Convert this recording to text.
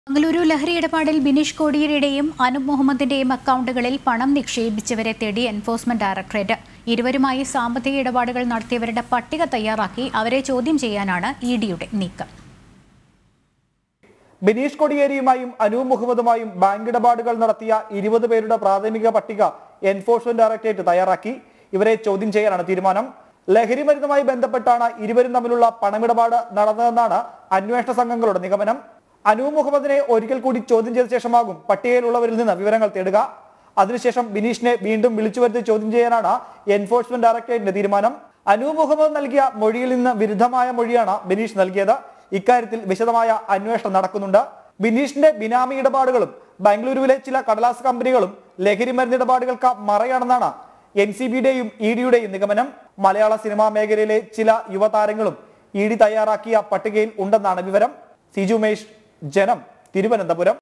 മംഗളൂരു ലഹരി ഇടപാടിൽ ബിനീഷ് കോടിയേരിയുടെയും അനൂപ് മുഹമ്മദിന്റെയും അക്കൗണ്ടുകളിൽ പണം നിക്ഷേപിച്ചവരെ തേടി എൻഫോഴ്സ്മെന്റ് ഡയറക്ടറേറ്റ് ഇരുവരുമായി സാമ്പത്തിക ഇടപാടുകൾ നടത്തിയവരുടെ പട്ടിക തയ്യാറാക്കി അവരെ ചോദ്യം ചെയ്യാനാണ് ഇ ഡിയുടെ നീക്കം ബിനീഷ് കൊടിയേരിയുമായും അനൂപ് മുഹമ്മദുമായും ബാങ്ക് ഇടപാടുകൾ നടത്തിയ ഇരുപത് പേരുടെ പ്രാഥമിക പട്ടിക എൻഫോഴ്സ്മെന്റ് ഡയറക്ടറേറ്റ് തയ്യാറാക്കി ഇവരെ ചോദ്യം ചെയ്യാനാണ് തീരുമാനം ലഹരി മരുന്നുമായി ബന്ധപ്പെട്ടാണ് ഇരുവരും തമ്മിലുള്ള പണമിടപാട് നടന്നതെന്നാണ് അന്വേഷണ സംഘങ്ങളുടെ നിഗമനം അനൂപ് മുഹമ്മദിനെ ഒരിക്കൽ കൂടി ചോദ്യം ചെയ്ത ശേഷമാകും പട്ടികയിലുള്ളവരിൽ നിന്ന് വിവരങ്ങൾ തേടുക അതിനുശേഷം ബിനീഷിനെ വീണ്ടും വിളിച്ചു വരുത്തി ചോദ്യം ചെയ്യാനാണ് എൻഫോഴ്സ്മെന്റ് ഡയറക്ടറേറ്റിന്റെ തീരുമാനം അനൂപ് മുഹമ്മദ് നൽകിയ മൊഴിയിൽ നിന്ന് വിരുദ്ധമായ മൊഴിയാണ് ബിനീഷ് നൽകിയത് ഇക്കാര്യത്തിൽ വിശദമായ അന്വേഷണം നടക്കുന്നുണ്ട് ബിനീഷിന്റെ ബിനാമി ഇടപാടുകളും ബാംഗ്ലൂരുവിലെ ചില കടലാസ് കമ്പനികളും ലഹരി മരുന്ന് ഇടപാടുകൾക്ക് മറയാണെന്നാണ് എൻ സി ബിയുടെയും ഇ ഡിയുടെയും നിഗമനം മലയാള സിനിമാ മേഖലയിലെ ചില യുവതാരങ്ങളും ഇ ഡി തയ്യാറാക്കിയ പട്ടികയിൽ ഉണ്ടെന്നാണ് വിവരം സിജു മേഷ് ജനം തിരുവനന്തപുരം